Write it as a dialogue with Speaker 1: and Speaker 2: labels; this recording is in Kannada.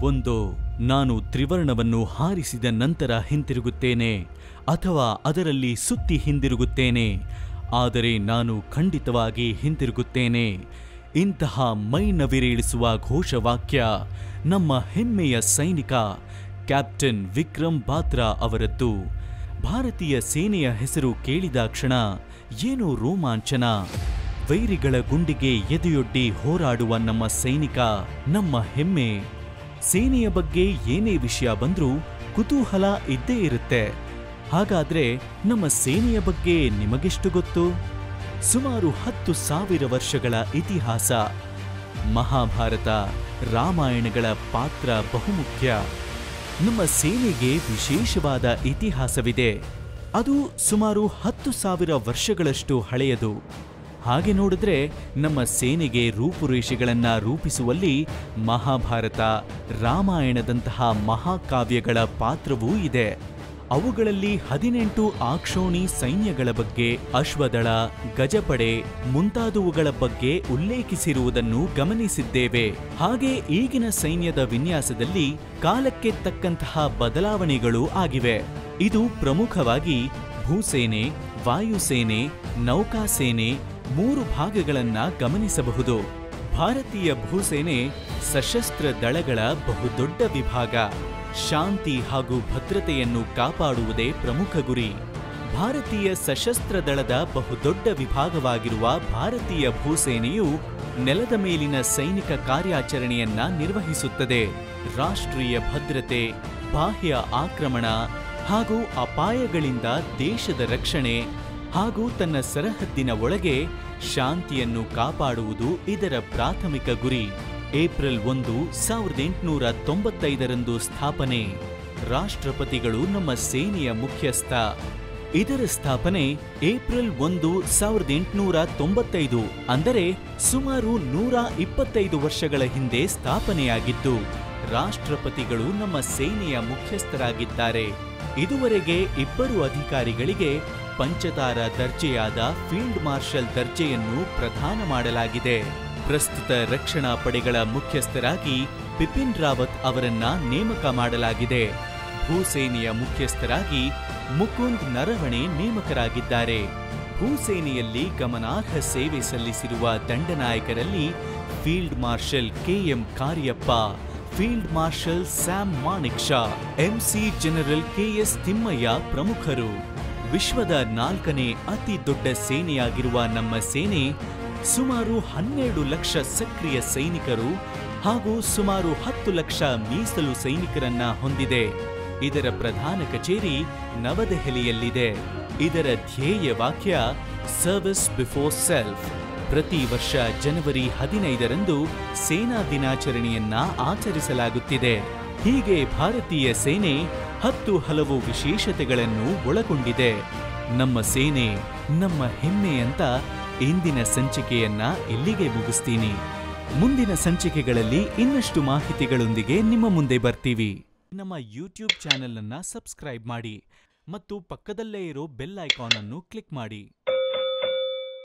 Speaker 1: ಒಂದೋ ನಾನು ತ್ರಿವರ್ಣವನ್ನು ಹಾರಿಸಿದ ನಂತರ ಹಿಂತಿರುಗುತ್ತೇನೆ ಅಥವಾ ಅದರಲ್ಲಿ ಸುತ್ತಿ ಹಿಂದಿರುಗುತ್ತೇನೆ ಆದರೆ ನಾನು ಖಂಡಿತವಾಗಿ ಹಿಂತಿರುಗುತ್ತೇನೆ ಇಂತಹ ಮೈನವಿರೇಳಿಸುವ ಘೋಷವಾಕ್ಯ ನಮ್ಮ ಹೆಮ್ಮೆಯ ಸೈನಿಕ ಕ್ಯಾಪ್ಟನ್ ವಿಕ್ರಮ್ ಬಾತ್ರಾ ಅವರದ್ದು ಭಾರತೀಯ ಸೇನೆಯ ಹೆಸರು ಕೇಳಿದ ಕ್ಷಣ ಏನೋ ರೋಮಾಂಚನ ವೈರಿಗಳ ಗುಂಡಿಗೆ ಎದೆಯೊಡ್ಡಿ ಹೋರಾಡುವ ನಮ್ಮ ಸೈನಿಕ ನಮ್ಮ ಹೆಮ್ಮೆ ಸೇನೆಯ ಬಗ್ಗೆ ಏನೇ ವಿಷಯ ಬಂದ್ರೂ ಕುತೂಹಲ ಇದ್ದೇ ಇರುತ್ತೆ ಹಾಗಾದ್ರೆ ನಮ್ಮ ಸೇನೆಯ ಬಗ್ಗೆ ನಿಮಗೆಷ್ಟು ಗೊತ್ತು ಸುಮಾರು ಹತ್ತು ಸಾವಿರ ವರ್ಷಗಳ ಇತಿಹಾಸ ಮಹಾಭಾರತ ರಾಮಾಯಣಗಳ ಪಾತ್ರ ಬಹುಮುಖ್ಯ ನಮ್ಮ ಸೇನೆಗೆ ವಿಶೇಷವಾದ ಇತಿಹಾಸವಿದೆ ಅದು ಸುಮಾರು ಹತ್ತು ಸಾವಿರ ವರ್ಷಗಳಷ್ಟು ಹಳೆಯದು ಹಾಗೆ ನೋಡಿದ್ರೆ ನಮ್ಮ ಸೇನೆಗೆ ರೂಪುರೇಷೆಗಳನ್ನ ರೂಪಿಸುವಲ್ಲಿ ಮಹಾಭಾರತ ರಾಮಾಯಣದಂತಹ ಮಹಾಕಾವ್ಯಗಳ ಪಾತ್ರವೂ ಇದೆ ಅವುಗಳಲ್ಲಿ ಹದಿನೆಂಟು ಆಕ್ಷೋಣಿ ಸೈನ್ಯಗಳ ಬಗ್ಗೆ ಅಶ್ವದಳ ಗಜಪಡೆ ಮುಂತಾದವುಗಳ ಬಗ್ಗೆ ಉಲ್ಲೇಖಿಸಿರುವುದನ್ನು ಗಮನಿಸಿದ್ದೇವೆ ಹಾಗೆ ಈಗಿನ ಸೈನ್ಯದ ವಿನ್ಯಾಸದಲ್ಲಿ ಕಾಲಕ್ಕೆ ತಕ್ಕಂತಹ ಬದಲಾವಣೆಗಳು ಆಗಿವೆ ಇದು ಪ್ರಮುಖವಾಗಿ ಭೂಸೇನೆ ವಾಯುಸೇನೆ ನೌಕಾಸೇನೆ ಮೂರು ಭಾಗಗಳನ್ನ ಗಮನಿಸಬಹುದು ಭಾರತೀಯ ಭೂಸೇನೆ ಸಶಸ್ತ್ರ ದಳಗಳ ಬಹುದೊಡ್ಡ ವಿಭಾಗ ಶಾಂತಿ ಹಾಗೂ ಭದ್ರತೆಯನ್ನು ಕಾಪಾಡುವುದೇ ಪ್ರಮುಖ ಗುರಿ ಭಾರತೀಯ ಸಶಸ್ತ್ರ ದಳದ ಬಹುದೊಡ್ಡ ವಿಭಾಗವಾಗಿರುವ ಭಾರತೀಯ ಭೂಸೇನೆಯು ನೆಲದ ಮೇಲಿನ ಸೈನಿಕ ಕಾರ್ಯಾಚರಣೆಯನ್ನ ನಿರ್ವಹಿಸುತ್ತದೆ ರಾಷ್ಟ್ರೀಯ ಭದ್ರತೆ ಬಾಹ್ಯ ಆಕ್ರಮಣ ಹಾಗೂ ಅಪಾಯಗಳಿಂದ ದೇಶದ ರಕ್ಷಣೆ ಹಾಗೂ ತನ್ನ ಸರಹದ್ದಿನ ಒಳಗೆ ಶಾಂತಿಯನ್ನು ಕಾಪಾಡುವುದು ಇದರ ಪ್ರಾಥಮಿಕ ಗುರಿ ಏಪ್ರಿಲ್ ಒಂದು ಸಾವಿರದ ಎಂಟುನೂರ ತೊಂಬತ್ತೈದರಂದು ಸ್ಥಾಪನೆ ರಾಷ್ಟ್ರಪತಿಗಳು ನಮ್ಮ ಸೇನೆಯ ಮುಖ್ಯಸ್ಥ ಇದರ ಸ್ಥಾಪನೆ ಏಪ್ರಿಲ್ ಒಂದು ಸಾವಿರದ ಎಂಟುನೂರ ತೊಂಬತ್ತೈದು ಅಂದರೆ ಸುಮಾರು ನೂರ ಇಪ್ಪತ್ತೈದು ವರ್ಷಗಳ ಹಿಂದೆ ಸ್ಥಾಪನೆಯಾಗಿದ್ದು ರಾಷ್ಟ್ರಪತಿಗಳು ನಮ್ಮ ಸೇನೆಯ ಮುಖ್ಯಸ್ಥರಾಗಿದ್ದಾರೆ ಇದುವರೆಗೆ ಇಬ್ಬರು ಅಧಿಕಾರಿಗಳಿಗೆ ಪಂಚತಾರ ದರ್ಜೆಯಾದ ಫೀಲ್ಡ್ ಮಾರ್ಷಲ್ ದರ್ಜೆಯನ್ನು ಪ್ರದಾನ ಮಾಡಲಾಗಿದೆ ಪ್ರಸ್ತುತ ರಕ್ಷಣಾ ಪಡೆಗಳ ಮುಖ್ಯಸ್ಥರಾಗಿ ಬಿಪಿನ್ ರಾವತ್ ಅವರನ್ನ ನೇಮಕ ಮಾಡಲಾಗಿದೆ ಭೂಸೇನೆಯ ಮುಖ್ಯಸ್ಥರಾಗಿ ಮುಕುಂದ್ ನರವಣೆ ನೇಮಕರಾಗಿದ್ದಾರೆ ಭೂಸೇನೆಯಲ್ಲಿ ಗಮನಾರ್ಹ ಸೇವೆ ಸಲ್ಲಿಸಿರುವ ದಂಡನಾಯಕರಲ್ಲಿ field marshal KM Cariappa field marshal Sam Manekshaw MC general KS Thimayya ಪ್ರಮುಖರು ವಿಶ್ವದ ನಾಲ್ಕನೇ ಅತಿ ದೊಡ್ಡ ಸೇನೆಯಾಗಿರುವ ನಮ್ಮ ಸೇನೆ ಸುಮಾರು ಹನ್ನೆರಡು ಲಕ್ಷ ಸಕ್ರಿಯ ಸೈನಿಕರು ಹಾಗೂ ಸುಮಾರು ಹತ್ತು ಲಕ್ಷ ಮೀಸಲು ಸೈನಿಕರನ್ನ ಹೊಂದಿದೆ ಇದರ ಪ್ರಧಾನ ಕಚೇರಿ ನವದೆಹಲಿಯಲ್ಲಿದೆ ಇದರ ಧ್ಯೇಯ ವಾಕ್ಯ ಸರ್ವಿಸ್ ಬಿಫೋರ್ ಸೆಲ್ಫ್ ಪ್ರತಿ ವರ್ಷ ಜನವರಿ ಹದಿನೈದರಂದು ಸೇನಾ ದಿನಾಚರಣೆಯನ್ನ ಆಚರಿಸಲಾಗುತ್ತಿದೆ ಹೀಗೆ ಭಾರತೀಯ ಸೇನೆ ಹತ್ತು ಹಲವು ವಿಶೇಷತೆಗಳನ್ನು ಒಳಗೊಂಡಿದೆ ನಮ್ಮ ಸೇನೆ ನಮ್ಮ ಹೆಮ್ಮೆ ಅಂತ ಇಂದಿನ ಸಂಚಿಕೆಯನ್ನ ಇಲ್ಲಿಗೆ ಮುಗಿಸ್ತೀನಿ ಮುಂದಿನ ಸಂಚಿಕೆಗಳಲ್ಲಿ ಇನ್ನಷ್ಟು ಮಾಹಿತಿಗಳೊಂದಿಗೆ ನಿಮ್ಮ ಮುಂದೆ ಬರ್ತೀವಿ ನಮ್ಮ ಯೂಟ್ಯೂಬ್ ಚಾನೆಲ್ ಅನ್ನ ಸಬ್ಸ್ಕ್ರೈಬ್ ಮಾಡಿ ಮತ್ತು ಪಕ್ಕದಲ್ಲೇ ಇರೋ ಬೆಲ್ ಐಕಾನ್ ಅನ್ನು ಕ್ಲಿಕ್ ಮಾಡಿ